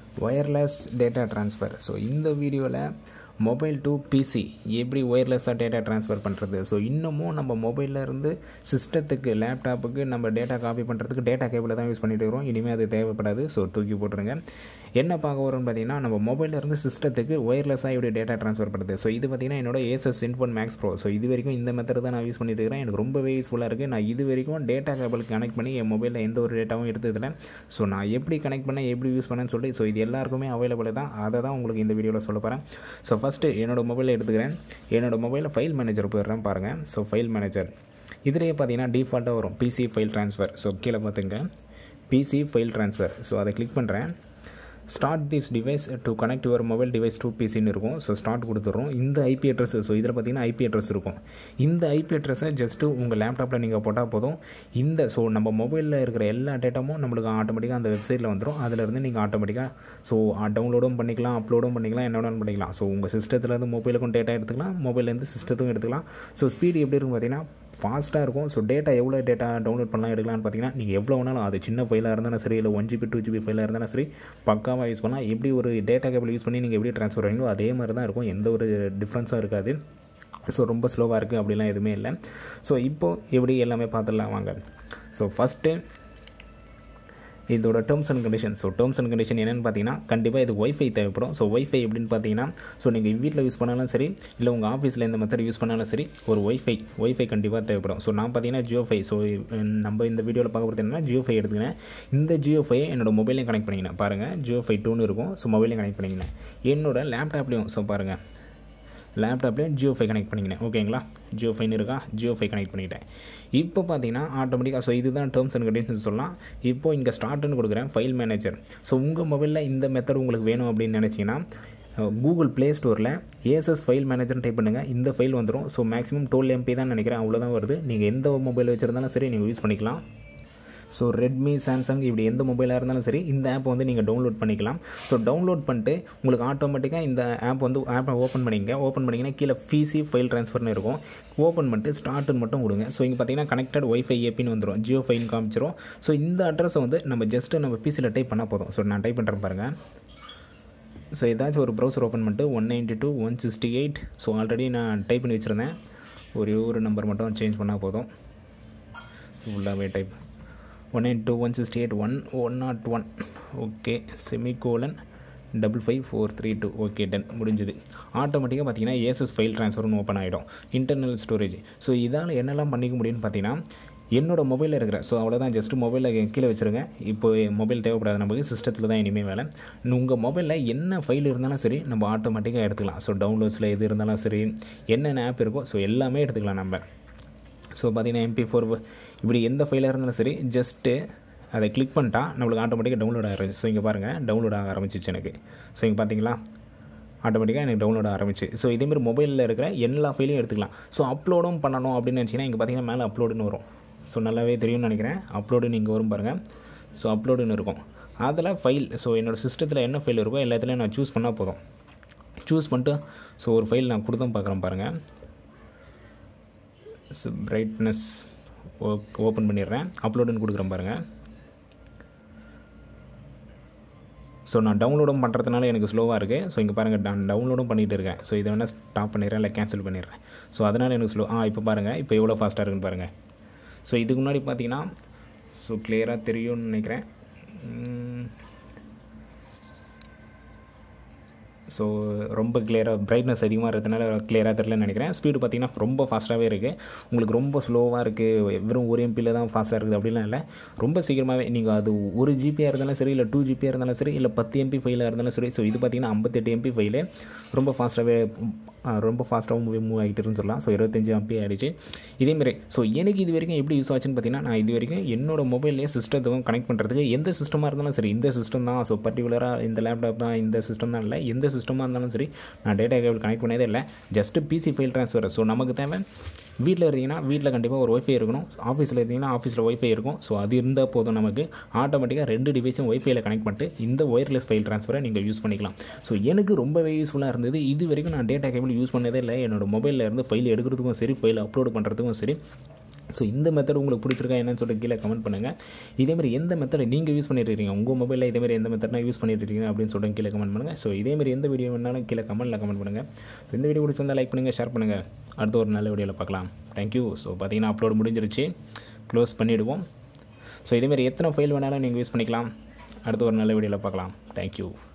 wireless data transfer so இந்த வீடியோவில் mobile to PC எப்படி ஒயர்லெஸ்ஸாக டேட்டா ட்ரான்ஸ்ஃபர் பண்ணுறது ஸோ இன்னமும் நம்ம மொபைலில் இருந்து சிஸ்டத்துக்கு லேப்டாப்புக்கு நம்ம டேட்டா காப்பி பண்ணுறதுக்கு டேட்டா கேபிளை தான் யூஸ் பண்ணிட்டு இருக்கிறோம் இனிமேல் அது தேவைப்படாது ஸோ தூக்கி போட்டுருங்க என்ன பார்க்க வரோம்னு பார்த்தீங்கன்னா நம்ம மொபைலில் இருந்து சிஸ்டத்துக்கு ஒயர்லெஸ்ஸாக எப்படி டேட்டா ட்ரான்ஸ்ஃபர் பண்ணுறது ஸோ இது பார்த்தீங்கன்னா என்னோட Asus Zenfone Max Pro so இது வரைக்கும் இந்த மெத்தட் தான் நான் யூஸ் பண்ணிட்டு இருக்கிறேன் எனக்கு ரொம்பவே யூஸ்ஃபுல்லாக இருக்குது நான் இது வரைக்கும் டேட்டா கேபிள் கனெக்ட் பண்ணி என் மொபைலில் எந்த ஒரு டேட்டாவும் எடுத்ததில்லை ஸோ நான் எப்படி கனெக்ட் பண்ணேன் எப்படி யூஸ் பண்ணேன்னு சொல்லி ஸோ இது எல்லாருக்குமே அவைலபிள் தான் அதை தான் உங்களுக்கு இந்த வீடியோவில் சொல்ல போகிறேன் ஸோ ஃபஸ்ட்டு என்னோடய மொபைலில் எடுத்துக்கிறேன் என்னோடய மொபைலில் ஃபைல் மேனேஜர் போயிடுறேன் பாருங்கள் ஸோ ஃபைல் மேனேஜர் இதுலேயே பார்த்தீங்கன்னா டிஃபால்ட்டாக வரும் பிசி ஃபைல் ட்ரான்ஸ்ஃபர் ஸோ கீழே பார்த்துங்க பிசி ஃபைல் ட்ரான்ஸ்ஃபர் ஸோ அதை கிளிக் பண்ணுறேன் start this device to connect your mobile device to பிசின்னு இருக்கும் ஸோ ஸ்டார்ட் கொடுத்துட்றோம் இந்த ஐபி அட்ரஸ் ஸோ இதில் பார்த்தீங்கன்னா ஐபி அட்ரஸ் இருக்கும் இந்த ஐபி அட்ரஸை ஜஸ்ட்டு உங்கள் லேப்டாப்பில் நீங்கள் போட்டால் போதும் இந்த ஸோ நம்ம மொபைலில் இருக்கிற எல்லா டேட்டாவும் நம்மளுக்கு ஆட்டோமேட்டிக்காக அந்த வெப்சைட்டில் வந்துடும் அதிலிருந்து நீங்கள் ஆட்டோமேட்டிக்காக ஸோ டவுன்லோடும் பண்ணிக்கலாம் அப்லோடும் பண்ணிக்கலாம் என்ன வேணாலும் பண்ணிக்கலாம் ஸோ உங்கள் சிஸ்டத்துலேருந்து மொபைலுக்கும் டேட்டா எடுத்துக்கலாம் மொபைல்லேருந்து சிஸ்டத்துக்கும் எடுத்துக்கலாம் ஸோ ஸ்பீடு எப்படி இருக்கும் பார்த்தீங்கன்னா ஃபாஸ்ட்டாக இருக்கும் ஸோ டேட்டா எவ்வளோ டேட்டா டவுன்லோட் பண்ணலாம் எடுக்கலாம்னு பார்த்தீங்கன்னா நீங்கள் எவ்வளோ வேணாலும் அது சின்ன ஃபைலாக இருந்தாலும் சரி இல்லை ஒன் ஜிபி டூ ஜிபி ஃபைலாக இருந்தாலும் சரி பக்காவாக யூஸ் பண்ணலாம் எப்படி ஒரு டேட்டா கேபிள் யூஸ் பண்ணி நீங்கள் எப்படி ட்ரான்ஸ்ஃபர் பண்ணீங்களோ அதே மாதிரி தான் இருக்கும் எந்த ஒரு டிஃப்ரென்ஸும் இருக்காது ஸோ ரொம்ப ஸ்லோவாக இருக்குது அப்படிலாம் எதுவுமே இல்லை ஸோ இப்போது எப்படி எல்லாமே பார்த்துடலாம் வாங்க ஸோ ஃபஸ்ட்டு இதோட terms and condition so terms and condition என்னென்னு பார்த்தீங்கன்னா கண்டிப்பாக இது ஒய்ஃபை தேவைப்படும் ஸோ ஒய்ஃபை எப்படின்னு பார்த்தீங்கன்னா ஸோ நீங்கள் வீட்டில் யூஸ் பண்ணாலும் சரி இல்லை உங்கள் ஆஃபீஸில் இந்த மெத்தட் யூஸ் பண்ணாலும் சரி ஒரு ஒய்ஃபை ஒய்ஃபை கண்டிப்பாக தேவைப்படும் ஸோ நான் பார்த்தீங்கன்னா ஜியோ ஃபை ஸோ நம்ம இந்த வீடியோவில் பார்க்க போகிறது என்னன்னா ஜியோ ஃபை எடுத்துக்கினேன் இந்த ஜியோ ஃபை என்னோட மொபைலையும் கனெக்ட் பண்ணிக்கினேன் பாருங்கள் ஜியோ ஃபை டூன்னு இருக்கும் ஸோ மொபைலையும் கனெக்ட் பண்ணிக்கினேன் என்னோட லேப்டாப்லேயும் ஸோ பாருங்கள் லேப்டாப்லேயும் ஜியோ ஃபை கனெக்ட் பண்ணிக்கினேன் ஓகேங்களா ஜியோ ஃபைன் இருக்கா ஜியோ ஃபை கனெக்ட் பண்ணிக்கிட்டேன் இப்போ பார்த்தீங்கன்னா ஆட்டோமேட்டிக்காக ஸோ இதுதான் டேர்ம்ஸ் அண்ட் கண்டிஷன்ஸ் சொல்லலாம் இப்போ இங்கே ஸ்டார்ட்னு கொடுக்குறேன் ஃபைல் மேனேஜர் ஸோ உங்கள் மொபைலில் இந்த மெத்தட் உங்களுக்கு வேணும் அப்படின்னு நினச்சிங்கன்னா கூகுள் ப்ளே ஸ்டோரில் ஏஎஸ்எஸ் ஃபைல் மேனேஜர்னு டைப் பண்ணுங்கள் இந்த ஃபைல் வந்துடும் ஸோ மேக்ஸிமம் டுவெல் எம்பி தான் நினைக்கிறேன் அவ்வளோதான் வருது நீங்கள் எந்த மொபைல் வச்சுருந்தாலும் சரி நீங்கள் யூஸ் பண்ணிக்கலாம் ஸோ ரெட்மி சாம்சங் இப்படி எந்த மொபைலாக இருந்தாலும் சரி இந்த ஆப் வந்து நீங்கள் டவுன்லோட் பண்ணிக்கலாம் ஸோ டவுன்லோட் பண்ணிட்டு உங்களுக்கு ஆட்டோமேட்டிக்காக இந்த ஆப் வந்து ஆப்பை ஓப்பன் பண்ணிங்க ஓப்பன் பண்ணிங்கன்னா கீழே பிசி ஃபைல் ட்ரான்ஸ்ஃபர்னு இருக்கும் ஓப்பன் பண்ணிட்டு ஸ்டார்ட்னு மட்டும் கொடுங்க ஸோ இங்கே பார்த்தீங்கன்னா கனெக்டட் ஒய்ஃபை ஏபின்னு வந்துடும் ஜியோ ஃபைன் காமிச்சிரும் ஸோ இந்த அட்ரஸை வந்து நம்ம ஜஸ்ட்டு நம்ம பிசியில் டைப் பண்ணால் போதும் ஸோ நான் டைப் பண்ணுறேன் பாருங்கள் ஸோ ஏதாச்சும் ஒரு ப்ரௌசர் ஓப்பன் பண்ணிட்டு one ninety two one sixty eight so already நான் டைப் பண்ணி வச்சுருந்தேன் ஒரே ஒரு நம்பர் மட்டும் சேஞ்ச் பண்ணால் போதும் ஸோ ஃபுல்லாகவே type one eight two one sixty eight one one dot one okay semicolon double five four three two okay done முடிஞ்சுது ஆட்டோமேட்டிக்காக பார்த்தீங்கன்னா ஏஎஸ்எஸ் ஃபைல் ட்ரான்ஸ்ஃபர்னு ஓப்பன் ஆகிடும் இன்டர்னல் ஸ்டோரேஜ் ஸோ இதால் என்னெல்லாம் பண்ணிக்க முடியும்னு பார்த்தீங்கன்னா என்னோட மொபைலில் இருக்கிற ஸோ அவ்வளோதான் ஜஸ்ட் மொபைலில் கீழே வச்சுருங்க இப்போ மொபைல் தேவைப்படாது நமக்கு சிஸ்டத்தில் தான் இனிமேல் வேலை உங்கள் மொபைலில் என்ன ஃபைல் இருந்தாலும் சரி நம்ம ஆட்டோமேட்டிக்காக எடுத்துக்கலாம் ஸோ டவுன்லோட்ஸில் எது இருந்தாலும் சரி என்னென்ன ஆப் இருக்கோ ஸோ எல்லாமே எடுத்துக்கலாம் நம்ம ஸோ பார்த்தீங்கன்னா எம்பி ஃபோர் இப்படி எந்த ஃபைலாக இருந்தாலும் சரி ஜஸ்ட்டு அதை கிளிக் பண்ணிட்டா நம்மளுக்கு ஆட்டோமேட்டிக்காக டவுன்லோட் ஆகிருச்சு ஸோ இங்கே பாருங்கள் டவுன்லோட் ஆக ஆரம்பிச்சிச்சு எனக்கு ஸோ இங்கே பார்த்தீங்களா ஆட்டோமேட்டிக்காக எனக்கு டவுன்லோட் ஆக ஆரம்பிச்சு ஸோ இதேமாதிரி மொபைலில் இருக்கிற எல்லா ஃபைலையும் எடுத்துக்கலாம் ஸோ அப்லோடும் பண்ணணும் அப்படின்னு நினச்சிங்கன்னா இங்கே பார்த்தீங்கன்னா மேலே அப்லோடுன்னு வரும் ஸோ நல்லாவே தெரியும்னு நினைக்கிறேன் அப்லோடுன்னு இங்கே வரும் பாருங்கள் ஸோ அப்லோடுன்னு இருக்கும் அதில் ஃபைல் ஸோ என்னோடய சிஸ்டத்தில் என்ன ஃபைல் இருக்கோ எல்லாத்துலேயும் நான் சூஸ் பண்ணால் போதும் சூஸ் பண்ணிட்டு ஸோ ஒரு ஃபைல் நான் கொடுத்தும் பார்க்குறேன் பாருங்கள் பிரைட்னஸ் ஓப்பன் பண்ணிடுறேன் அப்லோடுன்னு கொடுக்குறேன் பாருங்கள் ஸோ நான் டவுன்லோடும் பண்ணுறதுனால எனக்கு ஸ்லோவாக இருக்குது ஸோ இங்கே பாருங்கள் நான் டவுன்லோடும் பண்ணிகிட்டு இருக்கேன் ஸோ இதை வேணால் ஸ்டாப் பண்ணிடுறேன் இல்லை கேன்சல் பண்ணிடுறேன் ஸோ அதனால் எனக்கு ஸ்லோ ஆ இப்போ பாருங்கள் இப்போ எவ்வளோ ஃபாஸ்ட்டாக இருக்குன்னு பாருங்கள் ஸோ இதுக்கு முன்னாடி பார்த்தீங்கன்னா ஸோ கிளியராக தெரியும்னு நினைக்கிறேன் ஸோ ரொம்ப கிளியராக பிரைட்னஸ் அதிகமாக இருக்கிறதுனால கிளியராக தெரிலன்னு நினைக்கிறேன் ஸ்பீடு பார்த்தீங்கன்னா ரொம்ப ஃபாஸ்ட்டாகவே இருக்குது உங்களுக்கு ரொம்ப ஸ்லோவாக இருக்குது வெறும் ஒரு எம்பியில் தான் ஃபாஸ்ட்டாக இருக்குது அப்படிலாம் இல்லை ரொம்ப சீக்கிரமாகவே நீங்கள் அது ஒரு ஜிபியாக இருந்தாலும் சரி இல்லை டூ ஜிபியாக இருந்தாலும் சரி இல்லை பத்து எம்பி ஃபைலாக இருந்தாலும் சரி ஸோ இது பார்த்தீங்கன்னா ஐம்பத்தெட்டு எம்பி ஃபைலு ரொம்ப ஃபாஸ்ட்டாகவே ரொம்ப ஃபாஸ்ட்டாகவும் மூவ் மூவ் ஆகிட்டுருன்னு சொல்லலாம் ஸோ இருபத்தஞ்சி எம்பி ஆகிடுச்சு இதேமாரி ஸோ எனக்கு இது வரைக்கும் எப்படி யூஸ் ஆச்சுன்னு பார்த்தீங்கன்னா நான் இது வரைக்கும் என்னோட மொபைல்லேயே சிஸ்டத்துக்கும் கனெக்ட் பண்ணுறதுக்கு எந்த சிஸ்டமாக இருந்தாலும் சரி இந்த சிஸ்டம் தான் ஸோ பர்டிகுலராக இந்த லேப்டாப் தான் இந்த சிஸ்டம் தான் இல்லை எந்த சிஸ்டமாக இருந்தாலும் சரி நான் டேட்டா கேபிள் கனெக்ட் பண்ணதே இல்லை just PC file transfer so நமக்கு தேவை வீட்டில் இருந்தீங்கன்னா வீட்டில் கண்டிப்பாக ஒரு ஒய்ஃபை இருக்கணும் ஆஃபீஸில் இருந்தீங்கன்னா ஆஃபீஸில் ஒய்ஃபை இருக்கும் ஸோ அது இருந்தால் போதும் நமக்கு ஆட்டோமேட்டிக்காக ரெண்டு டிவைஸும் ஒய்ஃபைல கனெக்ட் பண்ணிட்டு இந்த ஒயர்லெஸ் ஃபைல் ட்ரான்ஸ்ஃபரை நீங்கள் யூஸ் பண்ணிக்கலாம் ஸோ எனக்கு ரொம்பவே யூஸ்ஃபுல்லாக இருந்தது இது வரைக்கும் நான் டேட்டா கேபிள் யூஸ் பண்ணதே இல்லை என்னோட மொபைலில் இருந்து ஃபைல் எடுக்கிறதுக்கும் சரி ஃபைல் அப்லோட் பண்ணுறதுக்கும் சரி ஸோ இந்த மெத்தட் உங்களுக்கு பிடிச்சிருக்கா என்னன்னு சொல்லிட்டு கீழே கமெண்ட் பண்ணுங்கள் இதேமாதிரி எந்த மெத்தடை நீங்கள் யூஸ் பண்ணிட்டு இருக்கீங்க உங்கள் மொபைலில் இதேமாதிரி எந்த மெத்தட்னா யூஸ் பண்ணிட்டு இருக்கீங்க அப்படின்னு சொல்லிட்டு கீழே கமெண்ட் பண்ணுங்கள் ஸோ இதேமாதிரி எந்த வீடியோ வேணாலும் கீழே கமெண்ட்டில் கமெண்ட் பண்ணுங்கள் ஸோ இந்த வீடியோ பிடிச்சிருந்தா லைக் பண்ணுங்கள் ஷேர் பண்ணுங்கள் அடுத்த ஒரு நல்ல வீடியோவில் பார்க்கலாம் தேங்க்யூ ஸோ பார்த்தீங்கன்னா அப்லோட் முடிஞ்சிருச்சு க்ளோஸ் பண்ணிவிடுவோம் ஸோ இதேமாதிரி எத்தனை ஃபைல் வேணாலும் நீங்கள் யூஸ் பண்ணிக்கலாம் அடுத்த ஒரு நல்ல வீடியோவில் பார்க்கலாம் தேங்க்யூ